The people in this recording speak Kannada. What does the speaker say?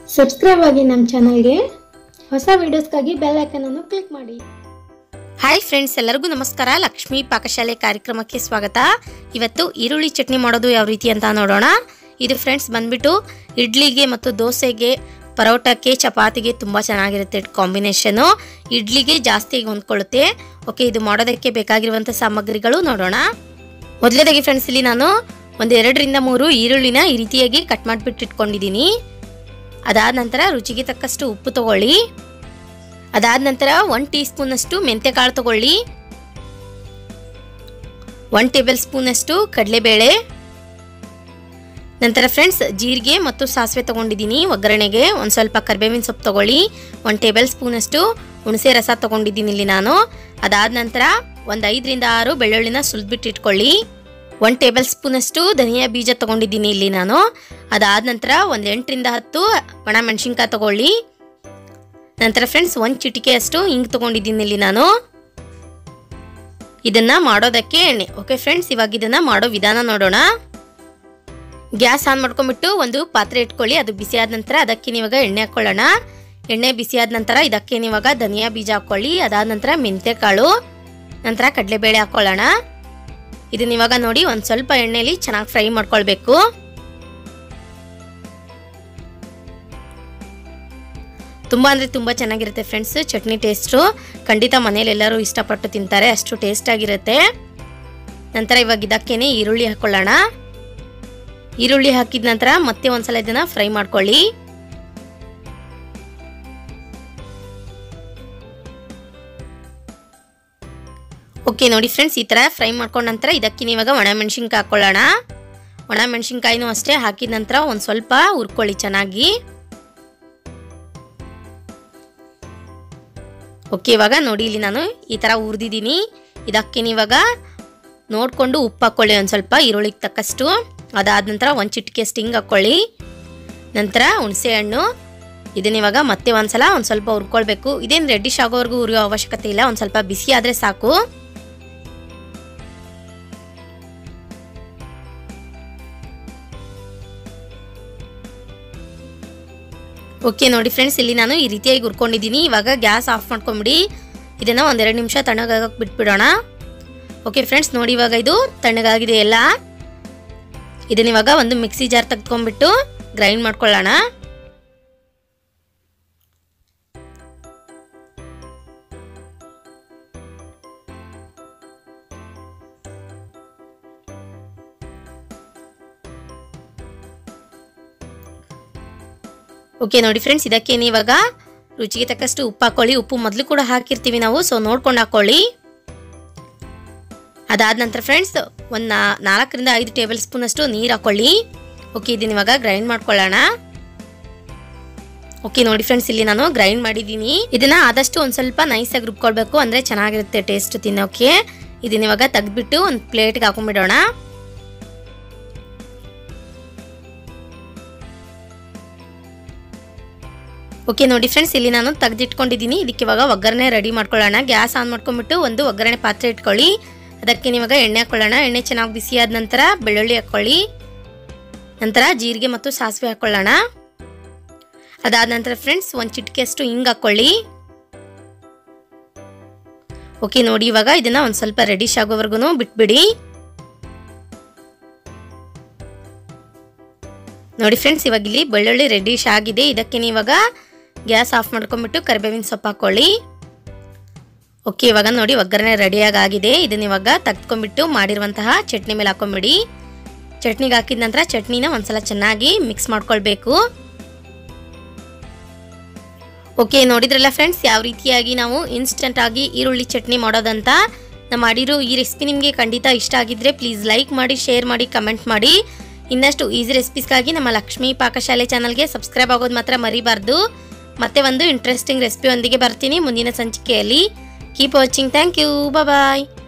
ಸಬ್ಸ್ಕ್ರೈಬ್ ಆಗಿ ನಮ್ಮ ಚಾನಲ್ಗೆ ಹೊಸ ವಿಡಿಯೋಸ್ಗಾಗಿ ಬೆಲ್ ಐಕನನ್ನು ಕ್ಲಿಕ್ ಮಾಡಿ ಹಾಯ್ ಫ್ರೆಂಡ್ಸ್ ಎಲ್ಲರಿಗೂ ನಮಸ್ಕಾರ ಲಕ್ಷ್ಮೀ ಪಾಕಶಾಲೆ ಕಾರ್ಯಕ್ರಮಕ್ಕೆ ಸ್ವಾಗತ ಇವತ್ತು ಈರುಳ್ಳಿ ಚಟ್ನಿ ಮಾಡೋದು ಯಾವ ರೀತಿ ಅಂತ ನೋಡೋಣ ಇದು ಫ್ರೆಂಡ್ಸ್ ಬಂದ್ಬಿಟ್ಟು ಇಡ್ಲಿಗೆ ಮತ್ತು ದೋಸೆಗೆ ಪರೋಟಕ್ಕೆ ಚಪಾತಿಗೆ ತುಂಬ ಚೆನ್ನಾಗಿರುತ್ತೆ ಕಾಂಬಿನೇಷನು ಇಡ್ಲಿಗೆ ಜಾಸ್ತಿ ಹೊಂದ್ಕೊಳ್ಳುತ್ತೆ ಓಕೆ ಇದು ಮಾಡೋದಕ್ಕೆ ಬೇಕಾಗಿರುವಂಥ ಸಾಮಗ್ರಿಗಳು ನೋಡೋಣ ಮೊದಲೇದಾಗಿ ಫ್ರೆಂಡ್ಸ್ ಇಲ್ಲಿ ನಾನು ಒಂದು ಎರಡರಿಂದ ಮೂರು ಈರುಳ್ಳಿನ ಈ ರೀತಿಯಾಗಿ ಕಟ್ ಮಾಡಿಬಿಟ್ಟು ಇಟ್ಕೊಂಡಿದ್ದೀನಿ ಅದಾದ ನಂತರ ರುಚಿಗೆ ತಕ್ಕಷ್ಟು ಉಪ್ಪು ತಗೊಳ್ಳಿ ಅದಾದ ನಂತರ ಒನ್ ಟೀ ಸ್ಪೂನಷ್ಟು ಮೆಂತ್ಯಕಾಳು ತಗೊಳ್ಳಿ ಒನ್ ಟೇಬಲ್ ಸ್ಪೂನಷ್ಟು ಕಡಲೆಬೇಳೆ ನಂತರ ಫ್ರೆಂಡ್ಸ್ ಜೀರಿಗೆ ಮತ್ತು ಸಾಸಿವೆ ತಗೊಂಡಿದ್ದೀನಿ ಒಗ್ಗರಣೆಗೆ ಒಂದು ಸ್ವಲ್ಪ ಕರಿಬೇವಿನ ಸೊಪ್ಪು ತಗೊಳ್ಳಿ ಒಂದು ಟೇಬಲ್ ಸ್ಪೂನಷ್ಟು ಹುಣಸೆ ರಸ ತಗೊಂಡಿದ್ದೀನಿ ಇಲ್ಲಿ ನಾನು ಅದಾದ ನಂತರ ಒಂದು ಐದರಿಂದ ಆರು ಬೆಳ್ಳುಳ್ಳಿನ ಸುಲಿದ್ಬಿಟ್ಟು ಇಟ್ಕೊಳ್ಳಿ ಒಂದು ಟೇಬಲ್ ಸ್ಪೂನಷ್ಟು ಧನಿಯಾ ಬೀಜ ತಗೊಂಡಿದ್ದೀನಿ ಇಲ್ಲಿ ನಾನು ಅದಾದ ನಂತರ ಒಂದು ಎಂಟರಿಂದ ಹತ್ತು ಒಣ ಮೆಣಸಿನ್ಕಾಯಿ ತಗೊಳ್ಳಿ ನಂತರ ಫ್ರೆಂಡ್ಸ್ ಒಂದು ಚಿಟಿಕೆಯಷ್ಟು ಹಿಂಗೆ ತೊಗೊಂಡಿದ್ದೀನಿ ಇಲ್ಲಿ ನಾನು ಇದನ್ನ ಮಾಡೋದಕ್ಕೆ ಎಣ್ಣೆ ಓಕೆ ಫ್ರೆಂಡ್ಸ್ ಇವಾಗ ಇದನ್ನ ಮಾಡೋ ವಿಧಾನ ನೋಡೋಣ ಗ್ಯಾಸ್ ಆನ್ ಮಾಡ್ಕೊಂಡ್ಬಿಟ್ಟು ಒಂದು ಪಾತ್ರೆ ಇಟ್ಕೊಳ್ಳಿ ಅದು ಬಿಸಿ ಆದ ನಂತರ ಅದಕ್ಕೆ ನೀವಾಗ ಎಣ್ಣೆ ಹಾಕ್ಕೊಳ್ಳೋಣ ಎಣ್ಣೆ ಬಿಸಿ ಆದ ನಂತರ ಇದಕ್ಕೆ ನೀವಾಗ ಧನಿಯಾ ಬೀಜ ಹಾಕ್ಕೊಳ್ಳಿ ಅದಾದ ನಂತರ ಮೆಂತ್ಯಕಾಳು ನಂತರ ಕಡಲೆಬೇಳೆ ಹಾಕ್ಕೊಳ್ಳೋಣ ಇದನ್ನ ಇವಾಗ ನೋಡಿ ಒಂದು ಸ್ವಲ್ಪ ಎಣ್ಣೆಯಲ್ಲಿ ಚೆನ್ನಾಗಿ ಫ್ರೈ ಮಾಡ್ಕೊಳ್ಬೇಕು ತುಂಬ ಅಂದರೆ ತುಂಬ ಚೆನ್ನಾಗಿರುತ್ತೆ ಫ್ರೆಂಡ್ಸ್ ಚಟ್ನಿ ಟೇಸ್ಟು ಖಂಡಿತ ಮನೇಲಿ ಎಲ್ಲರೂ ಇಷ್ಟಪಟ್ಟು ತಿಂತಾರೆ ಅಷ್ಟು ಟೇಸ್ಟ್ ಆಗಿರುತ್ತೆ ನಂತರ ಇವಾಗ ಇದಕ್ಕೇನೆ ಈರುಳ್ಳಿ ಹಾಕ್ಕೊಳ್ಳೋಣ ಈರುಳ್ಳಿ ಹಾಕಿದ ನಂತರ ಮತ್ತೆ ಒಂದ್ಸಲ ಇದನ್ನ ಫ್ರೈ ಮಾಡ್ಕೊಳ್ಳಿ ಓಕೆ ನೋಡಿ ಫ್ರೆಂಡ್ಸ್ ಈ ಥರ ಫ್ರೈ ಮಾಡ್ಕೊಂಡ ನಂತರ ಇದಕ್ಕೆ ಇವಾಗ ಒಣ ಮೆಣಸಿನ್ಕಾಯಿ ಹಾಕ್ಕೊಳ್ಳೋಣ ಒಣ ಮೆಣಸಿನ್ಕಾಯಿನೂ ಅಷ್ಟೇ ಹಾಕಿದ ನಂತರ ಒಂದು ಸ್ವಲ್ಪ ಹುರ್ಕೊಳ್ಳಿ ಚೆನ್ನಾಗಿ ಓಕೆ ಇವಾಗ ನೋಡಿ ಇಲ್ಲಿ ನಾನು ಈ ಥರ ಹುರಿದಿದ್ದೀನಿ ಇದಕ್ಕೆ ಇವಾಗ ನೋಡಿಕೊಂಡು ಉಪ್ಪು ಹಾಕ್ಕೊಳ್ಳಿ ಒಂದು ಸ್ವಲ್ಪ ಈರುಳ್ಳಿಗೆ ತಕ್ಕಷ್ಟು ಅದಾದ ನಂತರ ಒಂದು ಚಿಟಿಕೆ ಸ್ಟಿಂಗ್ ಹಾಕ್ಕೊಳ್ಳಿ ನಂತರ ಹುಣಸೆ ಹಣ್ಣು ಇದನ್ನ ಇವಾಗ ಮತ್ತೆ ಒಂದ್ಸಲ ಒಂದು ಸ್ವಲ್ಪ ಹುರ್ಕೊಳ್ಬೇಕು ಇದೇನು ರೆಡ್ಡಿಶ್ ಆಗೋವರೆಗೂ ಹುರಿಯೋ ಅವಶ್ಯಕತೆ ಇಲ್ಲ ಒಂದು ಸ್ವಲ್ಪ ಬಿಸಿ ಆದರೆ ಸಾಕು ಓಕೆ ನೋಡಿ ಫ್ರೆಂಡ್ಸ್ ಇಲ್ಲಿ ನಾನು ಈ ರೀತಿಯಾಗಿ ಹುರ್ಕೊಂಡಿದ್ದೀನಿ ಇವಾಗ ಗ್ಯಾಸ್ ಆಫ್ ಮಾಡ್ಕೊಂಬಿಡಿ ಇದನ್ನು ಒಂದೆರಡು ನಿಮಿಷ ತಣ್ಣಗಾಗಕ್ಕೆ ಬಿಟ್ಬಿಡೋಣ ಓಕೆ ಫ್ರೆಂಡ್ಸ್ ನೋಡಿ ಇವಾಗ ಇದು ತಣ್ಣಗಾಗಿದೆ ಎಲ್ಲ ಇದನ್ನ ಇವಾಗ ಒಂದು ಮಿಕ್ಸಿ ಜಾರ್ ತೆಗೆದ್ಕೊಂಡ್ಬಿಟ್ಟು ಗ್ರೈಂಡ್ ಮಾಡ್ಕೊಳ್ಳೋಣ ಓಕೆ ನೋಡಿ ಫ್ರೆಂಡ್ಸ್ ಇದಕ್ಕೆ ಇವಾಗ ರುಚಿಗೆ ತಕ್ಕಷ್ಟು ಉಪ್ಪು ಹಾಕೊಳ್ಳಿ ಉಪ್ಪು ಮೊದಲು ಕೂಡ ಹಾಕಿರ್ತೀವಿ ನಾವು ಸೊ ನೋಡ್ಕೊಂಡು ಹಾಕೊಳ್ಳಿ ಅದಾದ ನಂತರ ಫ್ರೆಂಡ್ಸ್ ಒಂದು ನಾಲ್ಕರಿಂದ ಐದು ಟೇಬಲ್ ಸ್ಪೂನ್ ಅಷ್ಟು ನೀರು ಹಾಕೊಳ್ಳಿ ಓಕೆ ಇದನ್ನ ಇವಾಗ ಗ್ರೈಂಡ್ ಮಾಡ್ಕೊಳ್ಳೋಣ ಓಕೆ ನೋಡಿ ಫ್ರೆಂಡ್ಸ್ ಇಲ್ಲಿ ನಾನು ಗ್ರೈಂಡ್ ಮಾಡಿದ್ದೀನಿ ಇದನ್ನ ಆದಷ್ಟು ಒಂದು ಸ್ವಲ್ಪ ನೈಸಾಗಿ ರುಬ್ಕೊಳ್ಬೇಕು ಅಂದರೆ ಚೆನ್ನಾಗಿರುತ್ತೆ ಟೇಸ್ಟ್ ತಿನ್ನೋಕೆ ಇದನ್ನ ಇವಾಗ ತೆಗೆದ್ಬಿಟ್ಟು ಒಂದು ಪ್ಲೇಟ್ಗೆ ಹಾಕೊಂಡ್ಬಿಡೋಣ ಓಕೆ ನೋಡಿ ಫ್ರೆಂಡ್ಸ್ ಇಲ್ಲಿ ನಾನು ತೆಗೆದಿಟ್ಕೊಂಡಿದ್ದೀನಿ ಇದಕ್ಕೆ ಇವಾಗ ಒಗ್ಗರಣೆ ರೆಡಿ ಮಾಡ್ಕೊಳ್ಳೋಣ ಗ್ಯಾಸ್ ಆನ್ ಮಾಡ್ಕೊಂಡ್ಬಿಟ್ಟು ಒಂದು ಒಗ್ಗರಣೆ ಪಾತ್ರೆ ಇಟ್ಕೊಳ್ಳಿ ಅದಕ್ಕೆ ಇವಾಗ ಎಣ್ಣೆ ಹಾಕ್ಕೊಳ್ಳೋಣ ಎಣ್ಣೆ ಚೆನ್ನಾಗಿ ಬಿಸಿ ಆದ ನಂತರ ಬೆಳ್ಳುಳ್ಳಿ ಹಾಕ್ಕೊಳ್ಳಿ ನಂತರ ಜೀರಿಗೆ ಮತ್ತು ಸಾಸಿವೆ ಹಾಕ್ಕೊಳ್ಳೋಣ ಅದಾದ ನಂತರ ಫ್ರೆಂಡ್ಸ್ ಒಂದು ಚಿಟಿಕೆಯಷ್ಟು ಹಿಂಗೆ ಹಾಕ್ಕೊಳ್ಳಿ ಓಕೆ ನೋಡಿ ಇವಾಗ ಇದನ್ನ ಒಂದು ಸ್ವಲ್ಪ ರೆಡಿಶ್ ಆಗೋವರೆಗೂ ಬಿಟ್ಬಿಡಿ ನೋಡಿ ಫ್ರೆಂಡ್ಸ್ ಇವಾಗ ಇಲ್ಲಿ ಬೆಳ್ಳುಳ್ಳಿ ರೆಡಿಶ್ ಆಗಿದೆ ಇದಕ್ಕೆ ಇವಾಗ ಗ್ಯಾಸ್ ಆಫ್ ಮಾಡ್ಕೊಂಡ್ಬಿಟ್ಟು ಕರಿಬೇವಿನ ಸೊಪ್ಪು ಹಾಕ್ಕೊಳ್ಳಿ ಓಕೆ ಇವಾಗ ನೋಡಿ ಒಗ್ಗರಣೆ ರೆಡಿಯಾಗಿ ಆಗಿದೆ ಇದನ್ನ ಇವಾಗ ತೆಗೆದ್ಕೊಂಡ್ಬಿಟ್ಟು ಮಾಡಿರುವಂತಹ ಚಟ್ನಿ ಮೇಲೆ ಹಾಕೊಂಬಿಡಿ ಚಟ್ನಿಗೆ ಹಾಕಿದ ನಂತರ ಚಟ್ನಿನ ಒಂದ್ಸಲ ಚೆನ್ನಾಗಿ ಮಿಕ್ಸ್ ಮಾಡ್ಕೊಳ್ಬೇಕು ಓಕೆ ನೋಡಿದ್ರಲ್ಲ ಫ್ರೆಂಡ್ಸ್ ಯಾವ ರೀತಿಯಾಗಿ ನಾವು ಇನ್ಸ್ಟೆಂಟ್ ಆಗಿ ಈರುಳ್ಳಿ ಚಟ್ನಿ ಮಾಡೋದಂತ ನಾವು ಮಾಡಿರೋ ಈ ರೆಸಿಪಿ ನಿಮಗೆ ಖಂಡಿತ ಇಷ್ಟ ಆಗಿದ್ರೆ ಪ್ಲೀಸ್ ಲೈಕ್ ಮಾಡಿ ಶೇರ್ ಮಾಡಿ ಕಮೆಂಟ್ ಮಾಡಿ ಇನ್ನಷ್ಟು ಈಸಿ ರೆಸಿಪೀಸ್ಗಾಗಿ ನಮ್ಮ ಲಕ್ಷ್ಮೀ ಪಾಕಶಾಲೆ ಚಾನಲ್ಗೆ ಸಬ್ಸ್ಕ್ರೈಬ್ ಆಗೋದು ಮಾತ್ರ ಮರಿಬಾರ್ದು ಮತ್ತೆ ಒಂದು ಇಂಟ್ರೆಸ್ಟಿಂಗ್ ರೆಸಿಪಿ ಒಂದಿಗೆ ಬರ್ತೀನಿ ಮುಂದಿನ ಸಂಚಿಕೆಯಲ್ಲಿ keep watching thank you bye